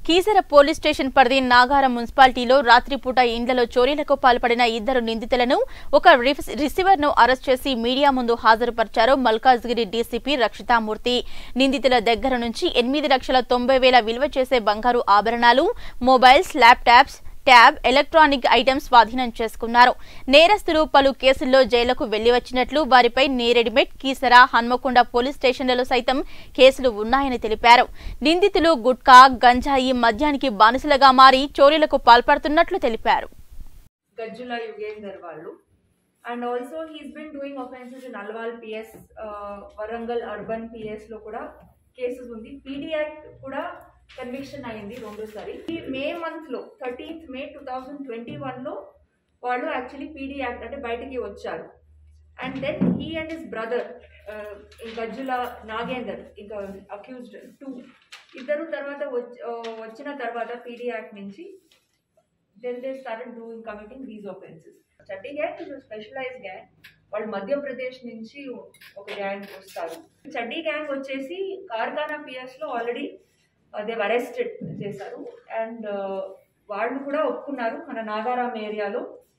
Keesara police station పరిధి నాగారం మున్సిపాలిటీలో రాత్రిపూట ఇండ్లలో చోరీలకు పాల్పడిన ఇద్దరు నిందితులను ఒక రిఫ్- రిసీవర్ను అరెస్ట్ చేసి మీడియా ముందు హాజరుపరిచారు మల్కాజ్గిరి డీసీపీ రక్షితామూర్తి నిందితుల దగ్గర నుంచి ఎనిమిది లక్షల తొంభై వేల విలువ చేసే బంగారు ఆభరణాలు mobiles laptops tab electronic items స్వాధీనం చేసుకున్నారు నేరస్తులు పలు కేసుల్లో జైలుకు వెళ్లి వచ్చినట్లు వారిపై నేరెడిమెట్ కీసర హన్మకొండ పోలీస్ స్టేషన్లలో సైతం కేసులు ఉన్నాయని తెలిపారు నిందితులు గుట్కా గంజాయి మద్యానికి బానిసలుగా మారి చోరీలకు పాల్పడుతున్నట్లు తెలిపారు గజ్జుల యుగేందర్ వాళ్ళు and also he's been doing offences in Alwal PS Warangal urban PS లో కూడా కేసెస్ ఉంది పీడీ యాక్ట్ కూడా కన్విక్షన్ అయింది రెండోసారి ఈ మే మంత్ లో thirteenth May two thousand twenty one లో వాళ్ళు యాక్చువల్లీ పీడీ యాక్ట్ అంటే బయటికి వచ్చారు and then he and his brother Gajjula Nagender ఇంకా అక్యూజ్డ్ టూ ఇద్దరు తర్వాత వచ్చి ఆ, వచ్చిన తర్వాత పీడీ యాక్ట్ నుంచి then they started doing committing these offenses. Chaddi gang is specialise gang వాళ్ళు మధ్యప్రదేశ్ నుంచి ఒక గ్యాంగ్ వస్తారు చడ్డీ గ్యాంగ్ వచ్చేసి కార్ఖానా పిఎస్ లో ఆల్రెడీ దే అరెస్టెడ్ చేశారు అండ్ వాళ్ళు కూడా ఒప్పుకున్నారు మన నాగారాం ఏరియాలో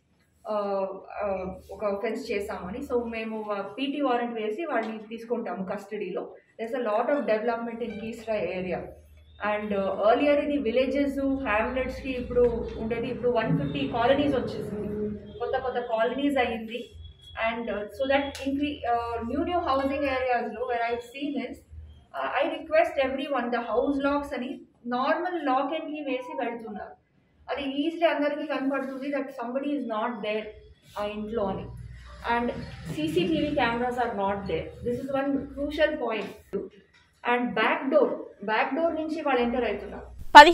ఒక ఒఫెన్స్ చేసామని సో మేము పీటీ వారెంట్ వేసి వాళ్ళని తీసుకుంటాము కస్టడీలో there's a lot of development in Keesara area and earlier ఇది విలేజెస్ హ్యామ్లెట్స్కి ఇప్పుడు ఉండేది ఇప్పుడు వన్ ఫిఫ్టీ కాలనీస్ వచ్చేసింది కొత్త కొత్త కాలనీస్ అయ్యింది and so that increase new new housing ఏరియాస్లో where I seen is I request every one the house locks అని నార్మల్ లాక్ అండ్ కీ వేసి వెళ్తున్నారు అది ఈజీలీ అందరికీ కనపడుతుంది that somebody is not there ఆ ఇంట్లో అని and CCTV cameras are not there this is one crucial point and back door back door నుంచి వాళ్ళు ఎంటర్ అవుతున్నారు